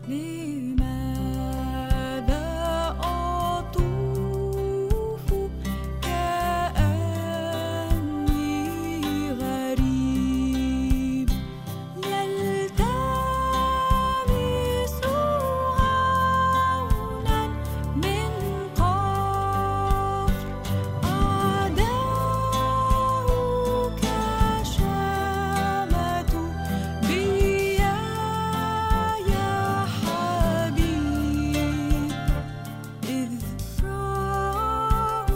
لماذا أطوف كأني غريب يلتمس عونا من قفر أعداؤك شمتوا بي يا حبيب إذ رأوا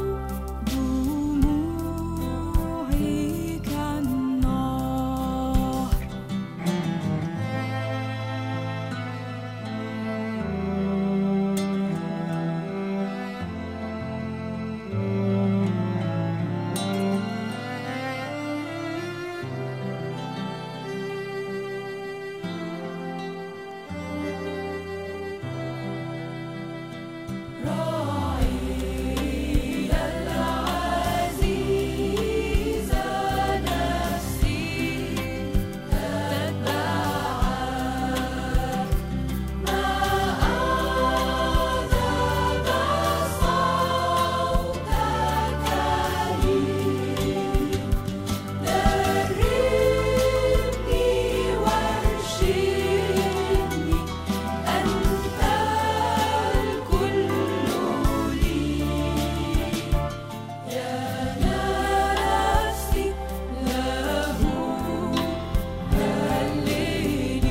دموعي كالنار راعي العزيز نفسي تتبعك ما أعذب صوتك لي دربني وارشدني أنت الكل لي يا نفسي له هللي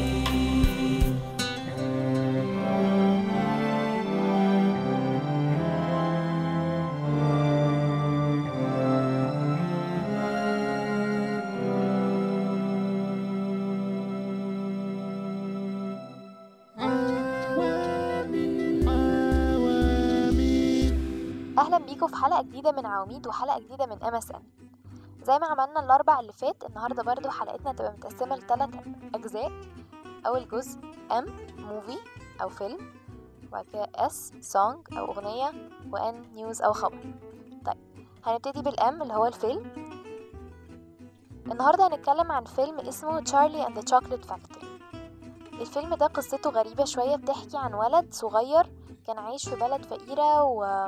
اهلا بيكم في حلقه جديده من عواميد وحلقه جديده من ام اس ان زي ما عملنا الاربع اللي فات النهارده برضو حلقتنا تبقى متقسمه لثلاث اجزاء اول جزء ام موفي او فيلم وبعد كده اس سونج او اغنيه وان نيوز او خبر طيب هنبتدي بالام اللي هو الفيلم النهارده هنتكلم عن فيلم اسمه تشارلي اند ذا شوكليت فاكتوري الفيلم ده قصته غريبه شويه بتحكي عن ولد صغير كان عايش في بلد فقيره و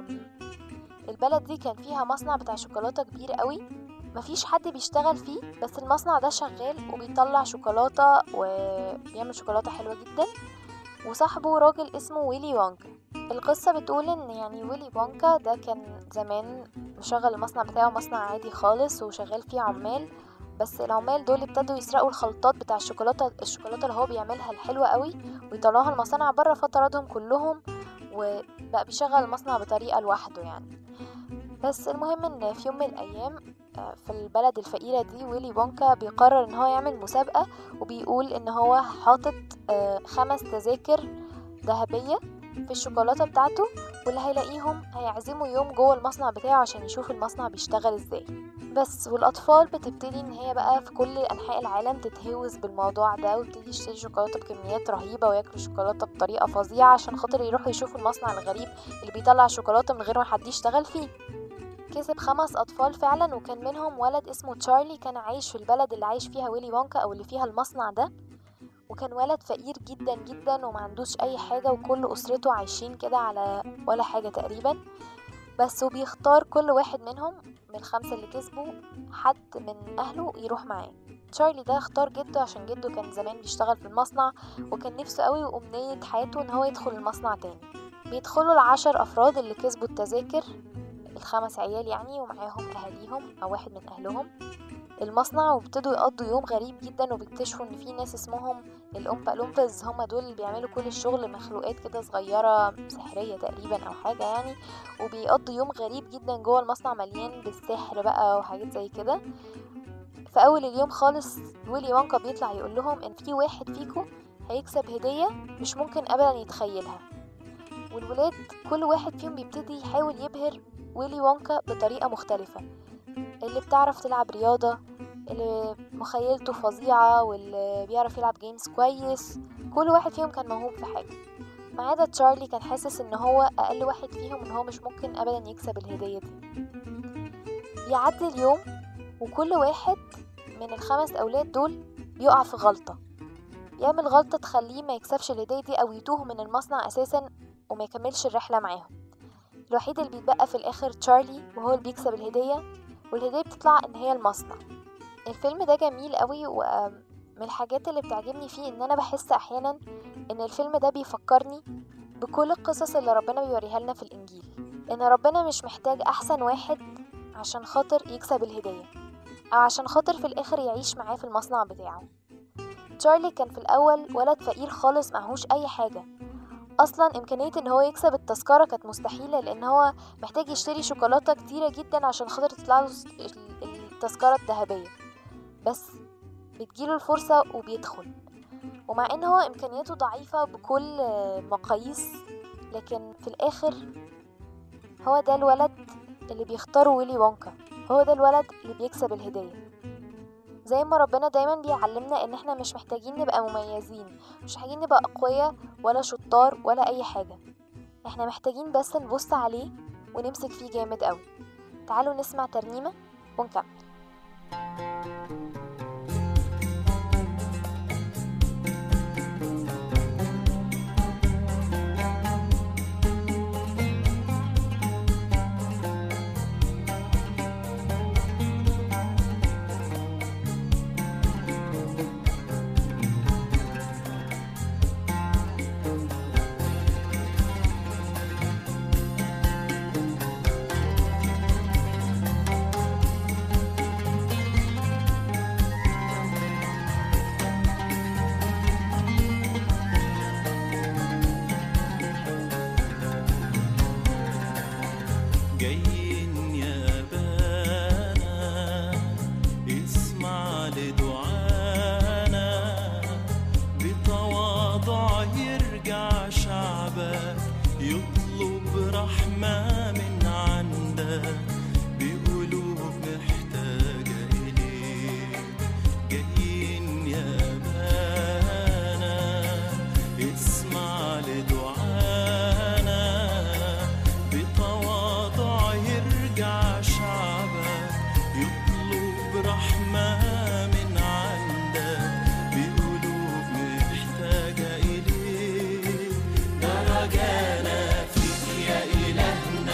البلد دي كان فيها مصنع بتاع شوكولاتة كبير قوي مفيش حد بيشتغل فيه بس المصنع ده شغال وبيطلع شوكولاتة وبيعمل شوكولاتة حلوة جدا وصاحبه راجل اسمه ويلي وونكا القصة بتقول ان يعني ويلي وونكا ده كان زمان مشغل المصنع بتاعه مصنع عادي خالص وشغال فيه عمال بس العمال دول ابتدوا يسرقوا الخلطات بتاع الشوكولاتة الشوكولاتة اللي هو بيعملها الحلوة قوي ويطلعوها المصانع بره فطردهم كلهم وبقى بيشغل المصنع بطريقة لوحده يعني بس المهم ان في يوم من الايام آه، في البلد الفقيرة دي ويلي وونكا بيقرر ان هو يعمل مسابقة وبيقول ان هو حاطط آه، خمس تذاكر ذهبية في الشوكولاتة بتاعته واللي هيلاقيهم هيعزموا يوم جوه المصنع بتاعه عشان يشوف المصنع بيشتغل ازاي بس والاطفال بتبتدي ان هي بقى في كل انحاء العالم تتهوس بالموضوع ده وتبتدي يشتري شوكولاته بكميات رهيبه وياكلوا شوكولاته بطريقه فظيعه عشان خاطر يروحوا يشوفوا المصنع الغريب اللي بيطلع شوكولاته من غير ما حد يشتغل فيه كسب خمس أطفال فعلا وكان منهم ولد اسمه تشارلي كان عايش في البلد اللي عايش فيها ويلي وونكا أو اللي فيها المصنع ده وكان ولد فقير جدا جدا وما عندوش أي حاجة وكل أسرته عايشين كده على ولا حاجة تقريبا بس وبيختار كل واحد منهم من الخمسة اللي كسبوا حد من أهله يروح معاه تشارلي ده اختار جده عشان جده كان زمان بيشتغل في المصنع وكان نفسه قوي وأمنية حياته إن هو يدخل المصنع تاني بيدخلوا العشر أفراد اللي كسبوا التذاكر الخمس عيال يعني ومعاهم أهاليهم أو واحد من أهلهم المصنع وابتدوا يقضوا يوم غريب جدا وبيكتشفوا ان في ناس اسمهم الأومبا لومبز هما دول اللي بيعملوا كل الشغل مخلوقات كده صغيرة سحرية تقريبا أو حاجة يعني وبيقضوا يوم غريب جدا جوه المصنع مليان بالسحر بقى وحاجات زي كده في أول اليوم خالص ويلي وانكا بيطلع يقول لهم إن في واحد فيكم هيكسب هدية مش ممكن أبدا يتخيلها والولاد كل واحد فيهم بيبتدي يحاول يبهر ويلي وونكا بطريقة مختلفة اللي بتعرف تلعب رياضة اللي مخيلته فظيعة واللي بيعرف يلعب جيمز كويس كل واحد فيهم كان موهوب في حاجة ما عدا تشارلي كان حاسس ان هو اقل واحد فيهم ان هو مش ممكن ابدا يكسب الهدية دي بيعدي اليوم وكل واحد من الخمس اولاد دول بيقع في غلطة يعمل غلطة تخليه ما يكسبش الهدية دي أو يتوه من المصنع أساسا وما يكملش الرحلة معاهم الوحيد اللي بيتبقى في الآخر تشارلي وهو اللي بيكسب الهدية والهدية بتطلع إن هي المصنع الفيلم ده جميل قوي ومن الحاجات اللي بتعجبني فيه إن أنا بحس أحيانا إن الفيلم ده بيفكرني بكل القصص اللي ربنا بيوريها لنا في الإنجيل إن ربنا مش محتاج أحسن واحد عشان خاطر يكسب الهدية أو عشان خاطر في الآخر يعيش معاه في المصنع بتاعه تشارلي كان في الأول ولد فقير خالص معهوش أي حاجة أصلا إمكانية إن هو يكسب التذكرة كانت مستحيلة لأن هو محتاج يشتري شوكولاتة كتيرة جدا عشان خاطر تطلعله التذكرة الذهبية بس بتجيله الفرصة وبيدخل ومع إن هو إمكانياته ضعيفة بكل مقاييس لكن في الآخر هو ده الولد اللي بيختاره ويلي وونكا هو ده الولد اللي بيكسب الهدية زي ما ربنا دايما بيعلمنا ان احنا مش محتاجين نبقى مميزين مش محتاجين نبقى اقوياء ولا شطار ولا اي حاجة احنا محتاجين بس نبص عليه ونمسك فيه جامد قوي تعالوا نسمع ترنيمة ونكمل جايين يا بانا اسمع لدعانا بتواضع يرجع شعبك يطلب رحمة من عندك بقلوب محتاجة إليك جايين يا بانا اسمع لدعانا بتواضع يرجع شعبك يطلب رحمة من عندك بقلوب محتاجة إليك درجانا فيك يا إلهنا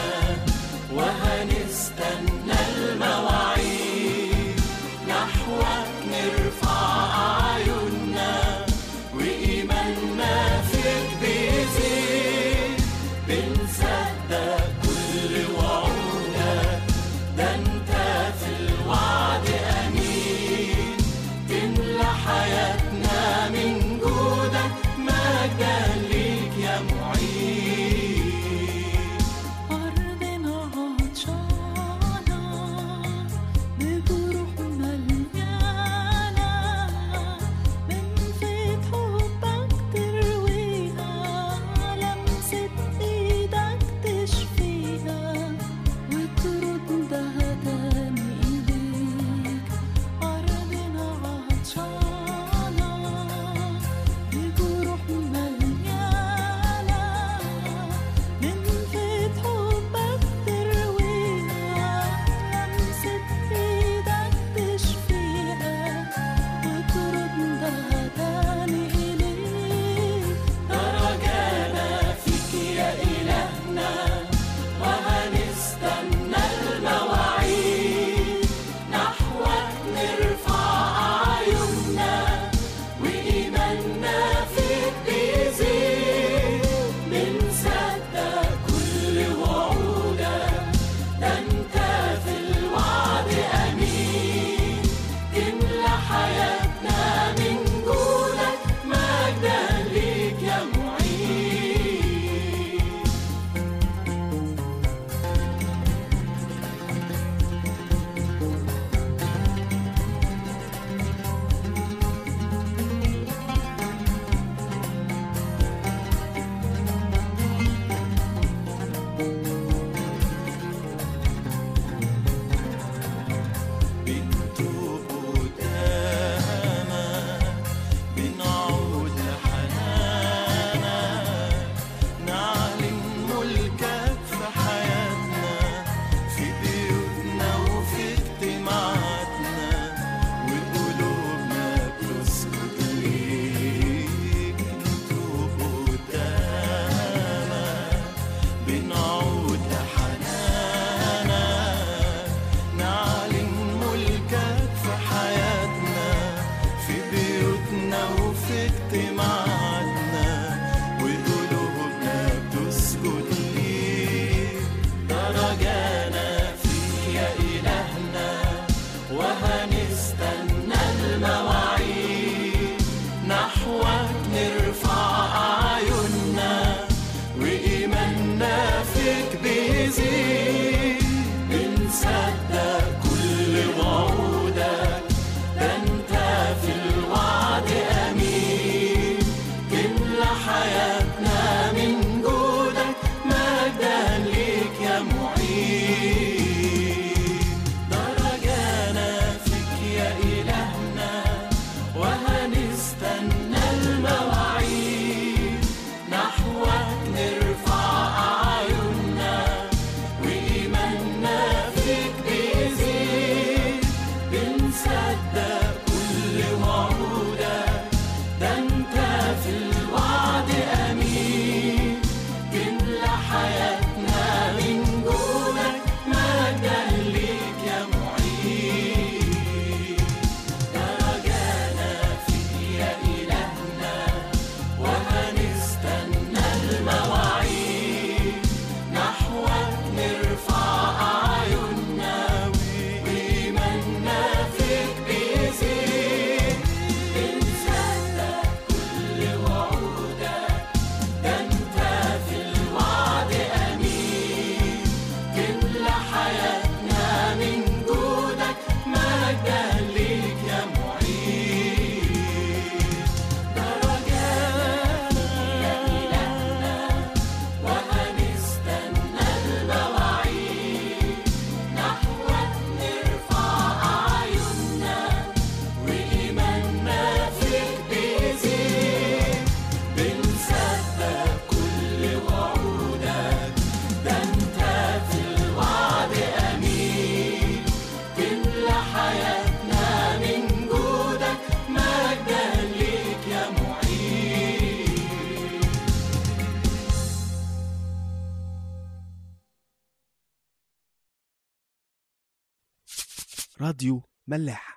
راديو ملاح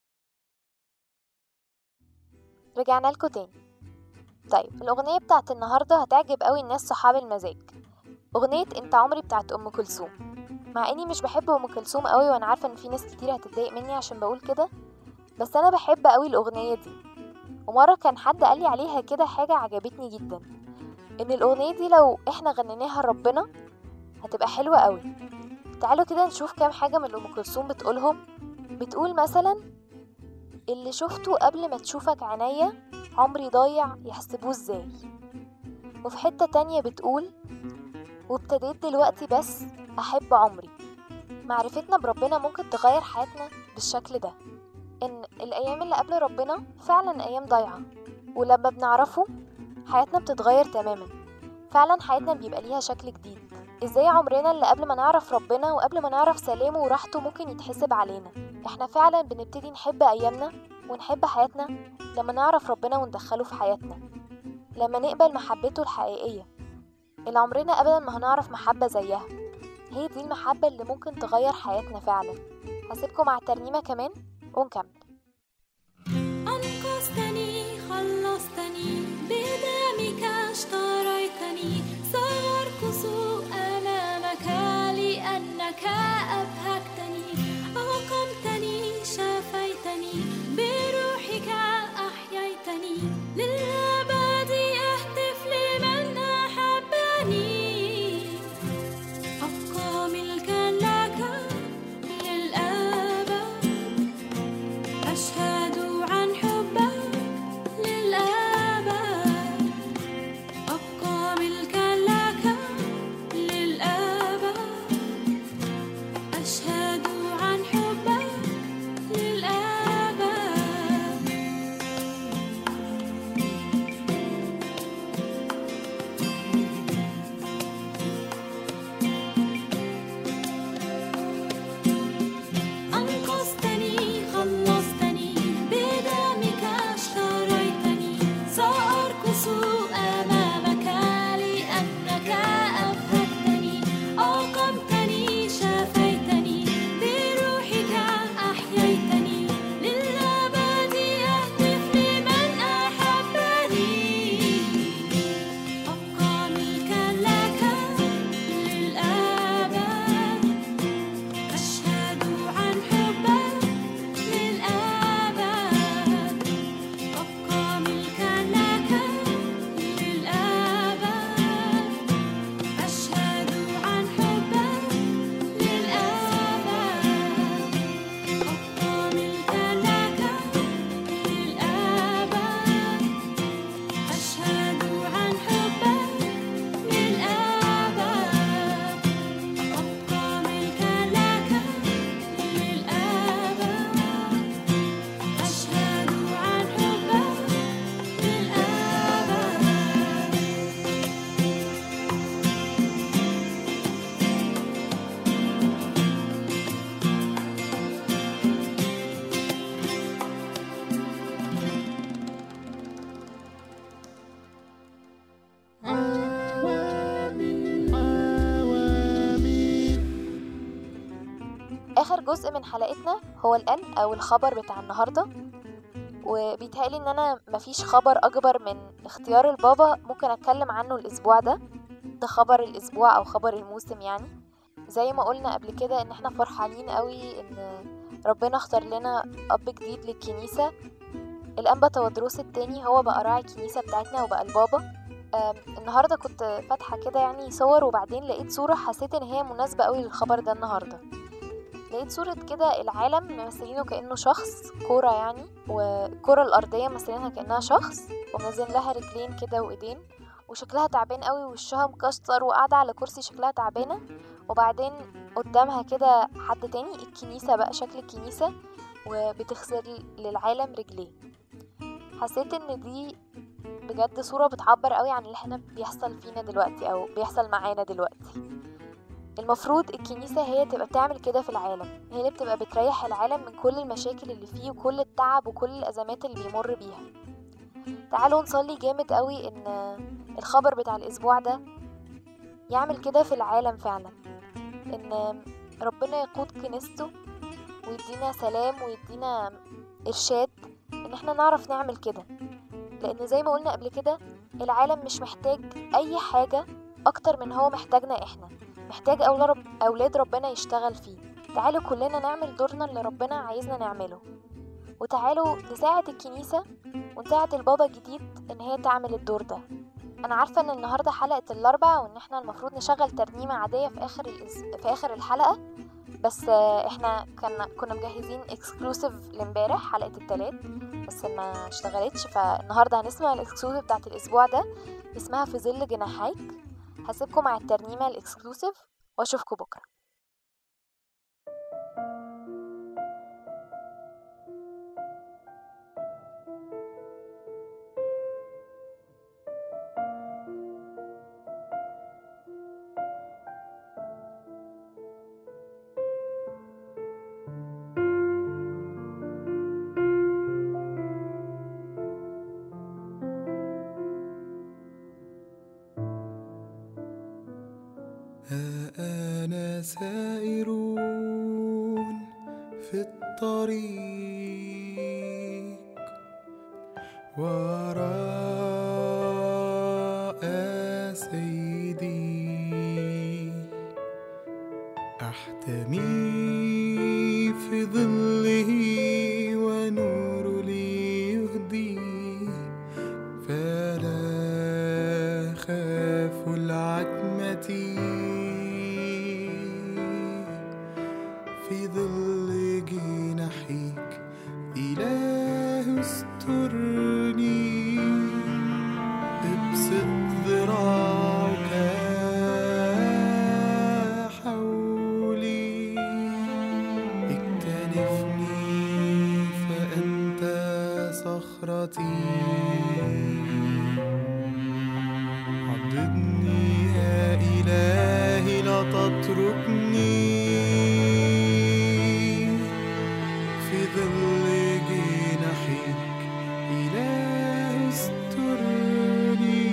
رجعنا لكم تاني طيب الأغنية بتاعت النهاردة هتعجب قوي الناس صحاب المزاج أغنية انت عمري بتاعت أم كلثوم مع اني مش بحب أم كلثوم قوي وانا عارفة ان في ناس كتير هتتضايق مني عشان بقول كده بس انا بحب قوي الأغنية دي ومرة كان حد قالي عليها كده حاجة عجبتني جدا ان الأغنية دي لو احنا غنيناها لربنا هتبقى حلوة قوي تعالوا كده نشوف كام حاجة من اللي أم كلثوم بتقولهم بتقول مثلا اللي شفته قبل ما تشوفك عينيا عمري ضايع يحسبوه ازاي وفي حتة تانية بتقول وابتديت دلوقتي بس أحب عمري معرفتنا بربنا ممكن تغير حياتنا بالشكل ده إن الأيام اللي قبل ربنا فعلا أيام ضايعة ولما بنعرفه حياتنا بتتغير تماما فعلا حياتنا بيبقى ليها شكل جديد ازاي عمرنا اللي قبل ما نعرف ربنا وقبل ما نعرف سلامه وراحته ممكن يتحسب علينا احنا فعلا بنبتدي نحب أيامنا ونحب حياتنا لما نعرف ربنا وندخله في حياتنا لما نقبل محبته الحقيقية اللي عمرنا أبدا ما هنعرف محبة زيها هي دي المحبة اللي ممكن تغير حياتنا فعلا هسيبكم مع الترنيمة كمان ونكمل أنقذتني خلصتني بدمك اشتريتني سأرقص أمامك لأنك أبهجتني أقمتني شفيتني بروحك أحييتني للأبد أهتف لمن أحبني أبقى ملكا لك للأبد أشهد عن حبك للأبد أبقى ملكا لك للأبد أشهد عن حبك للأبد أنقذتني خلصتني بدمك اشتريتني سأرقص أمامك لأنك أبهجتني أقمتني شفيتني بروحك أحييتني للأبد أهتف لمن أحبني أبقى ملكا لك للأبد أشهد عن حبك للأبد أبقى ملكا لك للأبد أشهد عن حبك للأبد أبقى ملكا لك للأبد أشهد عن حبك للأبد أبقى ملكا لك للأبد أشهد عن حبك للأبد آخر جزء من حلقتنا هو الآن أو الخبر بتاع النهاردة وبيتهيألي إن أنا مفيش خبر أكبر من اختيار البابا ممكن أتكلم عنه الأسبوع ده ده خبر الأسبوع أو خبر الموسم يعني زي ما قلنا قبل كده إن احنا فرحانين قوي إن ربنا اختار لنا أب جديد للكنيسة الأنبا تودروس التاني هو بقى راعي الكنيسة بتاعتنا وبقى البابا آم، النهاردة كنت فاتحة كده يعني صور وبعدين لقيت صورة حسيت إن هي مناسبة قوي للخبر ده النهاردة لقيت صورة كده العالم ممثلينه كأنه شخص كورة يعني والكرة الأرضية ممثلينها كأنها شخص ومنزلين لها رجلين كده وإيدين وشكلها تعبان قوي ووشها مكسر وقاعدة على كرسي شكلها تعبانة وبعدين قدامها كده حد تاني الكنيسة بقى شكل الكنيسة وبتغسل للعالم رجليه حسيت ان دي بجد صورة بتعبر قوي عن اللي احنا بيحصل فينا دلوقتي او بيحصل معانا دلوقتي المفروض الكنيسة هي تبقى بتعمل كده في العالم هي اللي بتبقى بتريح العالم من كل المشاكل اللي فيه وكل التعب وكل الأزمات اللي بيمر بيها تعالوا نصلي جامد قوي ان الخبر بتاع الأسبوع ده يعمل كده في العالم فعلا ان ربنا يقود كنيسته ويدينا سلام ويدينا إرشاد إن احنا نعرف نعمل كده لأن زي ما قلنا قبل كده العالم مش محتاج أي حاجة أكتر من هو محتاجنا احنا محتاج أولاد رب أولاد ربنا يشتغل فيه تعالوا كلنا نعمل دورنا اللي ربنا عايزنا نعمله وتعالوا نساعد الكنيسة ونساعد البابا الجديد إن هي تعمل الدور ده أنا عارفة إن النهاردة حلقة الأربع وإن إحنا المفروض نشغل ترنيمة عادية في آخر الإز... في آخر الحلقة بس آه، إحنا كنا كنا مجهزين اكسكلوسيف لامبارح حلقة التلات بس ما اشتغلتش فالنهاردة هنسمع الاكسكلوسيف بتاعت الأسبوع ده اسمها في ظل جناحيك هسيبكم مع الترنيمة الاكسكلوسيف وأشوفكم بكرة ها أنا سائرون في الطريق وراء سيدي أحتمي في ظله ونور لي يهدي فلا خاف العتمة في ظل جناحيك إله استرني ابسط ذراعك حولي اكتنفني فأنت صخرتي عضدني يا إلهي لا تتركني في ظل جناحيك إله استرني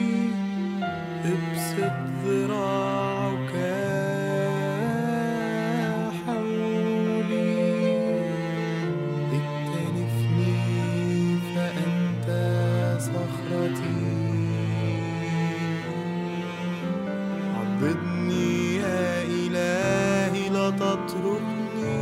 ابسط ذراعك حولي اكتنفني فأنت صخرتي عضدني يا إلهي لا تتركني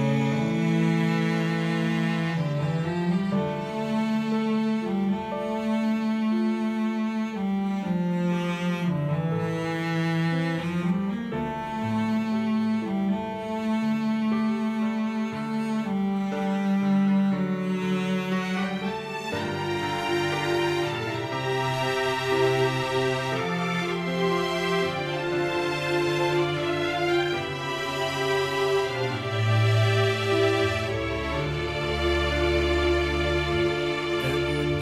أب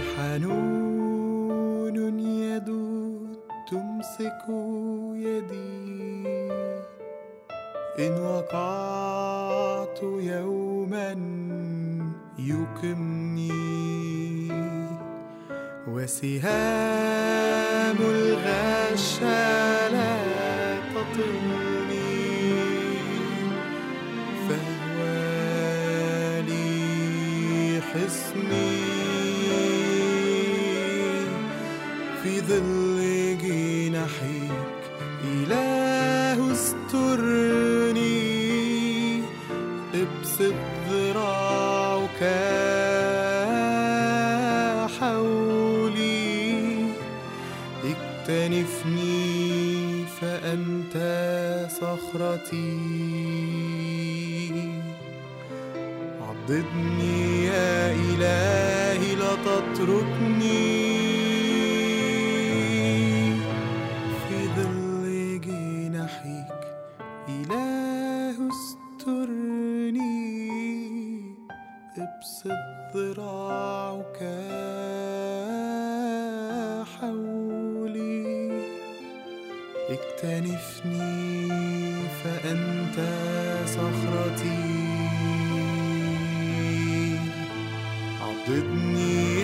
حنون يدود تمسك يدي إن وقعت يوما يقمني وسهام الغش لا تطلني فهو لي حصني في ظل جناحيك إله استرني ابسط ذراعك حولي اكتنفني فأنت صخرتي عضدني يا إلهي لا تتركني في ظل جناحيك إله استرني ابسط ذراعك حولي اكتنفني فأنت صخرتي عضدني